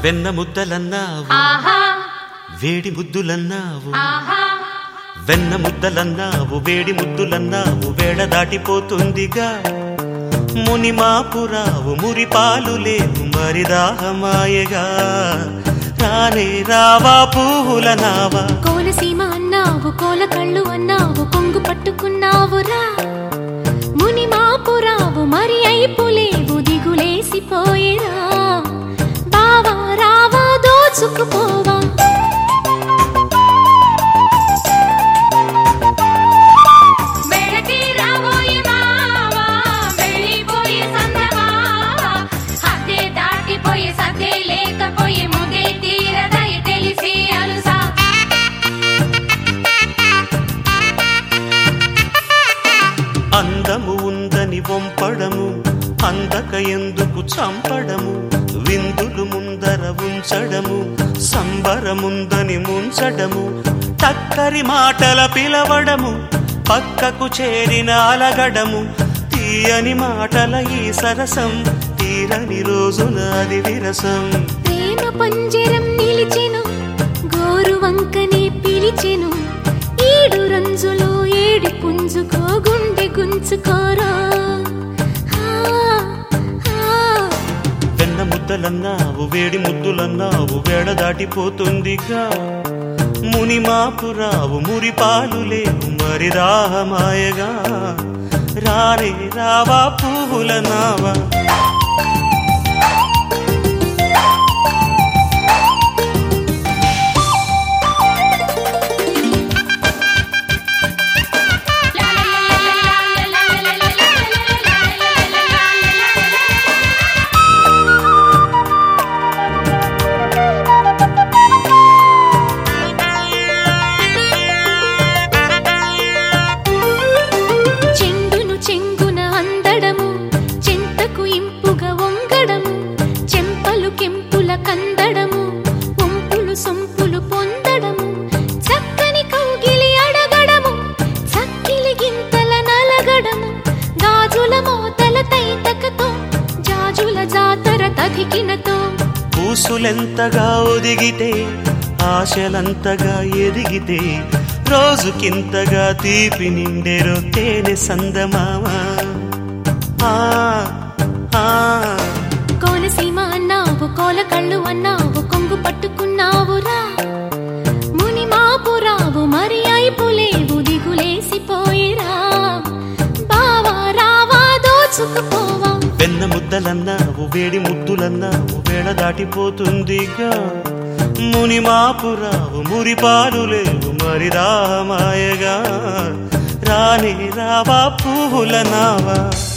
వెన్న ముద్దలన్నావు ఆహా వేడి ముద్దులన్నావు ఆహా వెన్న ముద్దలన్నావు వేడి ముద్దులన్నావు వేడ దాటిపోతుందిగా మునిమాపురావు మురిపాలు లేవు మరి దాహమాయగా రానే రావా పువ్వుల నావా కోనసీమ అన్నావు కోల కళ్ళు అన్నావు కొంగు పట్టుకున్నావురా ముని మాపురావు మరి అయిపోలేవు దిగులేసిపోయేరా బావా రావా దోచుకుపోవా ಬೆಳಗ್ಗೆ ರಾವೋಯಿ ಮಾವ వెళ్ళిపోయే సందమావ హద్దే దాటిపోయే సద్దే లేకపోయే ముదే తీరదై తెలిసి అలుసా అందము ఉందని వంపడము అందక ఎందుకు చంపడము విందులు ముందర ఉంచడము సంబరముందని ముంచడము టక్కరి మాటల పిలవడము పక్కకు చేరిన అలగడము తీయని మాటల ఈ సరసం తీరని రోజున అది విరసం ప్రేమ పంజరం నిలిచెను గోరు వంకనే పిలిచెను ఈడు రంజులో ఏడి పుంజుకో గుండె గుంచుకోరా ఆ, ఆ. వెన్న ముద్దలన్నావు వేడి ముద్దులన్నావు వేడ దాటిపోతుందిగా ముని మాపురావు మురిపాలు లేవు మరి రాహమాయగా రారే రావా పువ్వుల నావా చెండును చెంగున అందడము చెంతకు ఇంపుగా వంగడము చెంపలు కెంపుల కందడము వంపులు సొంపులు పొందడము చక్కని కౌగిలి అడగడము చక్కిలి గింతల నలగడము గాజుల మోతల తైతకతో జాజుల జాతర తదికినతో పూసులెంతగా ఒదిగితే ఆశలంతగా ఎదిగితే రోజుకింతగా తీపి నిండెరో తేనె సందమామా ఆ, ఆ. కోనసీమ అన్నావు కోల కళ్ళు అన్నావు కొంగు పట్టుకున్నావురా ముని మాపురావు మరి అయిపోలేవు దిగులేసిపోయిరా బావా రావా దోచుకుపోవా వెన్న ముద్దలన్నావు వేడి ముద్దులన్నావు వేళ దాటిపోతుందిగా ముని మాపురావు మురిపాలు లేవు మరి రామాయగా రాని రావా పువ్వుల నావా